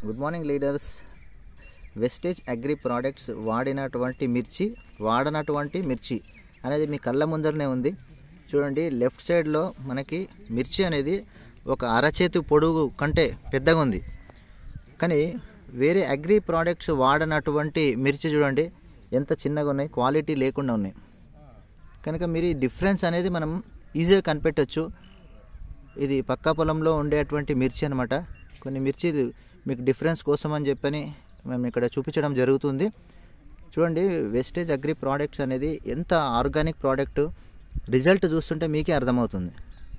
good morning leaders wastage agri products వాడినటువంటి మిర్చి వాడనటువంటి మిర్చి అనేది మీ కళ్ళ ముందరనే ఉంది చూడండి లెఫ్ట్ సైడ్లో మనకి మిర్చి అనేది ఒక అరచేతి పొడుగు కంటే పెద్దగా ఉంది కానీ వేరే అగ్రి ప్రోడక్ట్స్ వాడనటువంటి మిర్చి చూడండి ఎంత చిన్నగా ఉన్నాయి క్వాలిటీ లేకుండా ఉన్నాయి కనుక మీరు ఈ డిఫరెన్స్ అనేది మనం ఈజీగా కనిపెట్టవచ్చు ఇది పక్కా పొలంలో ఉండేటువంటి మిర్చి అనమాట కొన్ని మిర్చి మీకు డిఫరెన్స్ కోసం అని చెప్పని మేము ఇక్కడ చూపించడం జరుగుతుంది చూడండి వెస్టేజ్ అగ్రి ప్రోడక్ట్స్ అనేది ఎంత ఆర్గానిక్ ప్రోడక్ట్ రిజల్ట్ చూస్తుంటే మీకే అర్థమవుతుంది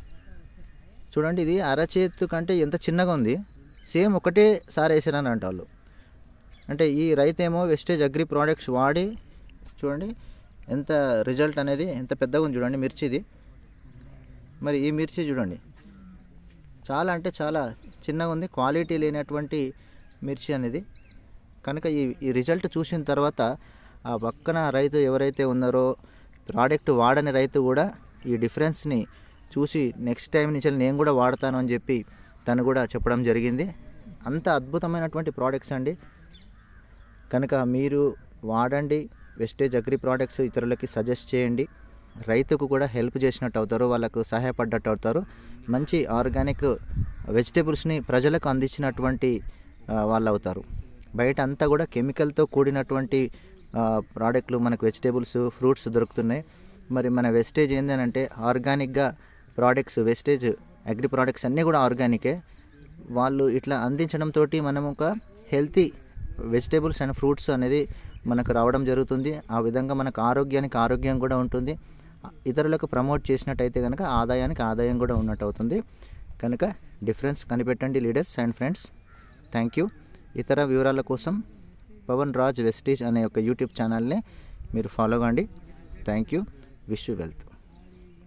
చూడండి ఇది అరచేతు కంటే ఎంత చిన్నగా ఉంది సేమ్ ఒకటే సార్ వేసారని అంట వాళ్ళు అంటే ఈ రైతు ఏమో వెస్టేజ్ అగ్రి ప్రోడక్ట్స్ వాడి చూడండి ఎంత రిజల్ట్ అనేది ఎంత పెద్దగా ఉంది చూడండి మిర్చిది మరి ఈ మిర్చి చూడండి చాలా అంటే చాలా చిన్నగా ఉంది క్వాలిటీ లేనటువంటి మిర్చి అనేది కనుక ఈ ఈ రిజల్ట్ చూసిన తర్వాత ఆ పక్కన రైతు ఎవరైతే ఉన్నారో ప్రోడక్ట్ వాడని రైతు కూడా ఈ డిఫరెన్స్ని చూసి నెక్స్ట్ టైం నుంచి నేను కూడా వాడతాను అని చెప్పి తను కూడా చెప్పడం జరిగింది అంత అద్భుతమైనటువంటి ప్రోడక్ట్స్ అండి కనుక మీరు వాడండి వెస్టేజ్ అగ్రి ప్రోడక్ట్స్ ఇతరులకి సజెస్ట్ చేయండి రైతుకు కూడా హెల్ప్ చేసినట్టు అవుతారు వాళ్ళకు సహాయపడ్డట్టు అవుతారు మంచి ఆర్గానిక్ వెజిటేబుల్స్ని ప్రజలకు అందించినటువంటి ఆ, వాళ్ళు అవుతారు బయట అంతా కూడా కెమికల్తో కూడినటువంటి ఆ, ప్రోడక్ట్లు మనకు వెజిటేబుల్స్ ఫ్రూట్స్ దొరుకుతున్నాయి మరి మన వెస్టేజ్ ఏంటంటే ఆర్గానిక్గా ప్రోడక్ట్స్ వెస్టేజ్ అగ్రి ప్రోడక్ట్స్ అన్నీ కూడా ఆర్గానికే వాళ్ళు ఇట్లా అందించడంతో మనం ఒక హెల్తీ వెజిటేబుల్స్ అండ్ ఫ్రూట్స్ అనేది మనకు రావడం జరుగుతుంది ఆ విధంగా మనకు ఆరోగ్యానికి ఆరోగ్యం కూడా ఉంటుంది ఇతరులకు ప్రమోట్ చేసినట్టయితే కనుక ఆదాయానికి ఆదాయం కూడా ఉన్నట్టు అవుతుంది కనుక డిఫరెన్స్ కనిపెట్టండి leaders and friends thank you ఇతర వివరాల కోసం పవన్ రాజ్ వెస్టేజ్ అనే ఒక యూట్యూబ్ ఛానల్ని మీరు ఫాలో కండి thank you wish you wealth